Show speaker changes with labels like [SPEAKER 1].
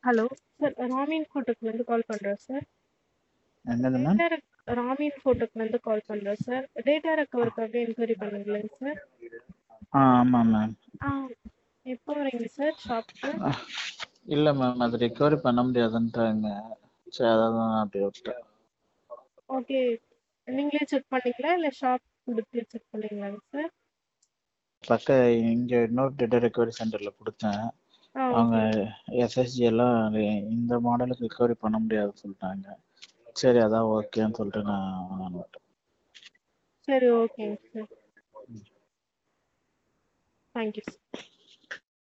[SPEAKER 1] hello sir ராமின் ஃபோட்டோக்லேருந்து call பண்ணுறோம் sir
[SPEAKER 2] என்னது மேம்
[SPEAKER 1] டேட்டா ரெக் ராமின் ஃபோட்டோக்லேருந்து கால் பண்ணுறோம் சார் டேட்டா ரெக்கவருக்காக என்கொயரி பண்ணுங்களேங்க சார்
[SPEAKER 2] ஆ ஆமாம் மேம்
[SPEAKER 1] ஆ எப்போ வரீங்க சார் ஷாப்புக்கு
[SPEAKER 2] இல்லை மேம் அது ரெக்கவரி பண்ண முடியாதுன்ட்டாங்க சரி அதான் நான் அப்படியே விட்டேன்
[SPEAKER 1] ஓகே நீங்களே செக் பண்ணீங்களா இல்லை ஷாப் கொடுத்து செக் பண்ணீங்களாங்க சார்
[SPEAKER 2] பக்க இங்கே இன்னொரு டேட்டா ரெக்கவரி சென்டரில் கொடுத்தேன்
[SPEAKER 1] ஆ
[SPEAKER 2] அவங்க
[SPEAKER 1] ஓகே
[SPEAKER 2] எஸ்எஸ்ஜி எல்லாம் இந்த மாடலுக்கு ரெக்கவரி பண்ண முடியாதுன்னு சொல்லிட்டாங்க சரி அதான் ஓகேன்னு சொல்லிட்டு நான் நான் விட்டேன்
[SPEAKER 1] சரி ஓகேங்க சார் தேங்க்யூ சார்